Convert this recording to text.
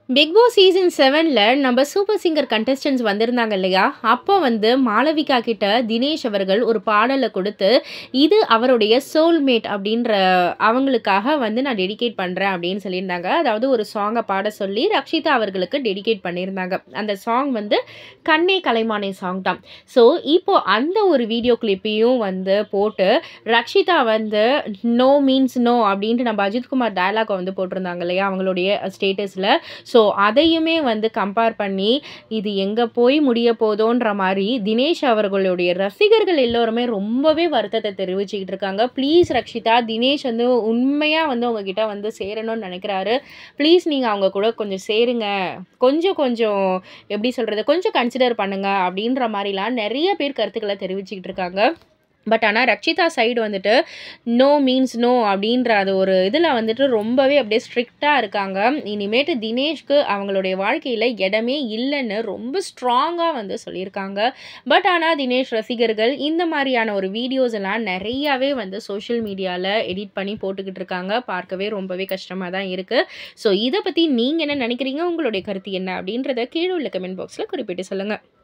big Boss season செவனில் நம்ம super singer contestants வந்திருந்தாங்க இல்லையா அப்போ வந்து மாளவிகா கிட்ட தினேஷ் அவர்கள் ஒரு பாடலை கொடுத்து இது அவருடைய சோல்மேட் அப்படின்ற அவங்களுக்காக வந்து நான் டெடிகேட் பண்ணுறேன் அப்படின்னு சொல்லியிருந்தாங்க அதாவது ஒரு சாங்கை பாட சொல்லி ரக்ஷிதா அவர்களுக்கு டெடிகேட் பண்ணியிருந்தாங்க அந்த சாங் வந்து கண்ணே கலைமானே சாங் தான் ஸோ இப்போ அந்த ஒரு வீடியோ கிளிப்பையும் வந்து போட்டு ரக்ஷிதா வந்து நோ மீன்ஸ் நோ அப்படின்ட்டு நம்ம அஜித்குமார் டயலாகை வந்து போட்டிருந்தாங்க இல்லையா அவங்களுடைய ஸ்டேட்டஸில் ஸோ அதையுமே வந்து கம்பேர் பண்ணி இது எங்கே போய் முடிய போதோன்ற மாதிரி தினேஷ் அவர்களுடைய ரசிகர்கள் எல்லோருமே ரொம்பவே வருத்தத்தை தெரிவிச்சுக்கிட்டு இருக்காங்க ப்ளீஸ் ரக்ஷிதா தினேஷ் வந்து உண்மையாக வந்து உங்ககிட்ட வந்து சேரணும்னு நினைக்கிறாரு ப்ளீஸ் நீங்கள் அவங்க கூட கொஞ்சம் சேருங்க கொஞ்சம் கொஞ்சம் எப்படி சொல்கிறது கொஞ்சம் கன்சிடர் பண்ணுங்க அப்படின்ற மாதிரிலாம் நிறைய பேர் கருத்துக்களை தெரிவிச்சுக்கிட்டு இருக்காங்க பட் ஆனால் ரக்ஷிதா சைடு வந்துட்டு நோ மீன்ஸ் நோ அப்படின்ற அது ஒரு இதில் வந்துட்டு ரொம்பவே அப்படியே ஸ்ட்ரிக்டாக இருக்காங்க இனிமேட்டு தினேஷ்க்கு அவங்களுடைய வாழ்க்கையில் இடமே இல்லைன்னு ரொம்ப ஸ்ட்ராங்காக வந்து சொல்லியிருக்காங்க பட் ஆனால் தினேஷ் ரசிகர்கள் இந்த மாதிரியான ஒரு வீடியோஸ் எல்லாம் நிறையாவே வந்து சோஷியல் மீடியாவில் எடிட் பண்ணி போட்டுக்கிட்டு இருக்காங்க பார்க்கவே ரொம்பவே கஷ்டமாக தான் இருக்குது ஸோ இதை பற்றி நீங்கள் என்ன நினைக்கிறீங்க உங்களுடைய கருத்து என்ன அப்படின்றத கீழே உள்ள கமெண்ட் பாக்ஸில் குறிப்பிட்டு சொல்லுங்கள்